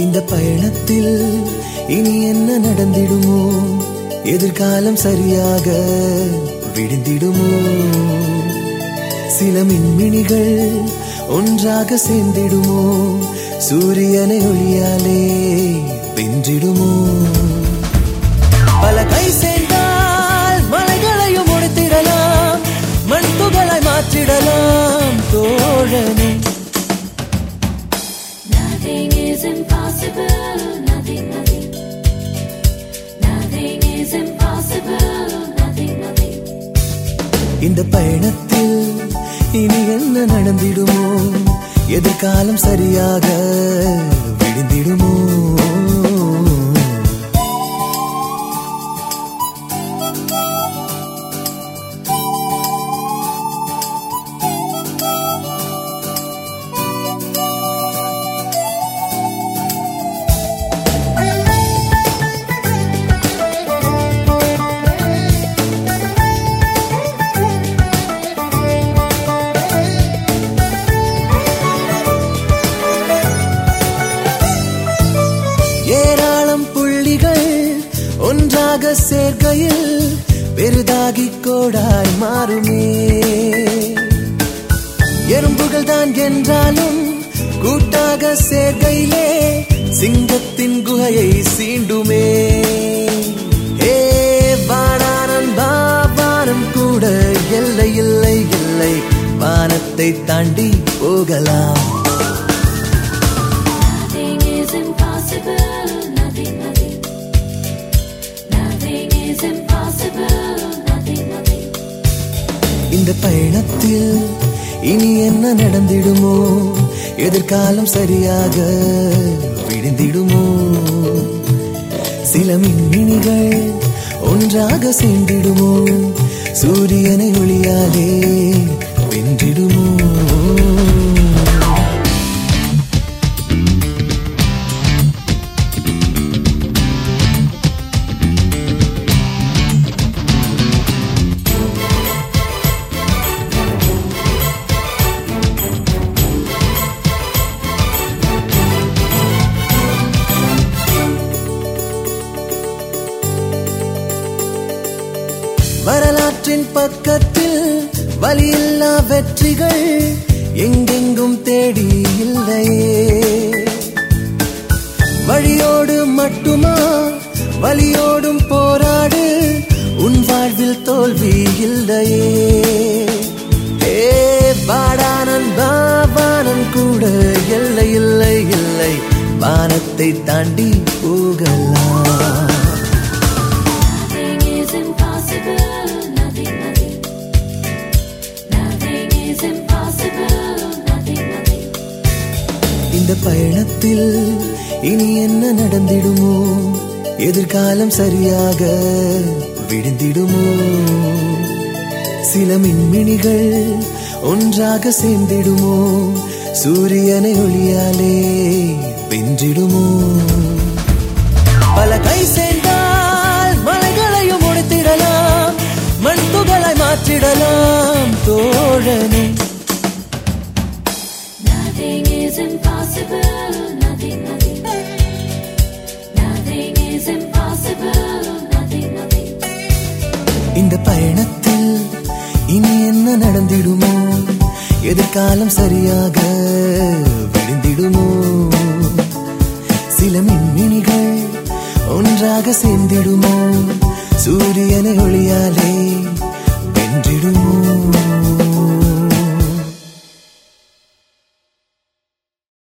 இந்த பயணத்தில் இனி என்ன நடந்திடுமோ எதிர்காலம் சரியாக விடிந்திடுமோ சில மின்மினிகள் ஒன்றாக சேர்ந்திடுமோ சூரியனை ஒளியாலே வென்றிடுமோ பல கை சேர்ந்தால் மலைகளையும் உடைத்திடலாம் மண் துகளாய் மாற்றிடலாம் தோழனே Nothing is impossible. Nothing, nothing. Nothing is impossible. Nothing, nothing. இந்த பயணத்தில் இனி என்ன நடந்திடுமோ எதிர்காலம் சரியாக விடிந்திடுமோ ஏராளம் புள்ளிகள் ஒன்றாக சேர்க்கையில் பெரிதாகி கோடாய் மாறுமே எறும்புகள் தான் என்றாலும் கூட்டாக சேர்க்கையிலே சிங்கத்தின் குகையை சீண்டுமே ஏ வாடானன் பாவானம் கூட எல்லை இல்லை இல்லை வானத்தை தாண்டி போகலாம் Nothing is impossible. Nothing, nothing. Nothing is impossible. Nothing, nothing. இந்த பயணத்தில் இனி என்ன நடந்திடுமோ எதிர்காலம் சரியாக விடிந்திடுமோ சில மின்மினிகள் ஒன்றாக சேர்ந்திடுமோ சூரியனை ஒளியாலே வென்றிடுமோ வரலாற்றின் பக்கத்தில் வலியில்லா வெற்றிகள் எங்கெங்கும் தேடி இல்லையே வழியோடு மட்டுமா வலியோடும் போராடு உன் வாழ்வில் தோல்வி இல்லையே ஏ பாடானன் பாவானன் கூட எல்லை இல்லை இல்லை வானத்தை தாண்டி போகலாம் Nothing is impossible. Nothing, nothing. Nothing is impossible. Nothing, nothing. இந்த பயணத்தில் இனி என்ன நடந்திடுமோ எதிர்காலம் சரியாக விடிந்திடுமோ சில மின்மினிகள் ஒன்றாக சேர்ந்திடுமோ சூரியனை ஒளியாலே வென்றிடுமோ பல கை சேர்ந்தால் மலைகளையும் உடைத்திடலாம் மண் துகளாய் மாற்றிடலாம் தோழனே Nothing is impossible. Nothing, nothing. Nothing is impossible. Nothing, nothing. இந்த பயணத்தில் இனி என்ன நடந்திடுமோ எதிர்காலம் சரியாக விழுந்திடுமோ சில மின்மினிகள் ஒன்றாக சேர்ந்திடுமோ சூரியனை ஒளியாலே வென்றிடுமோ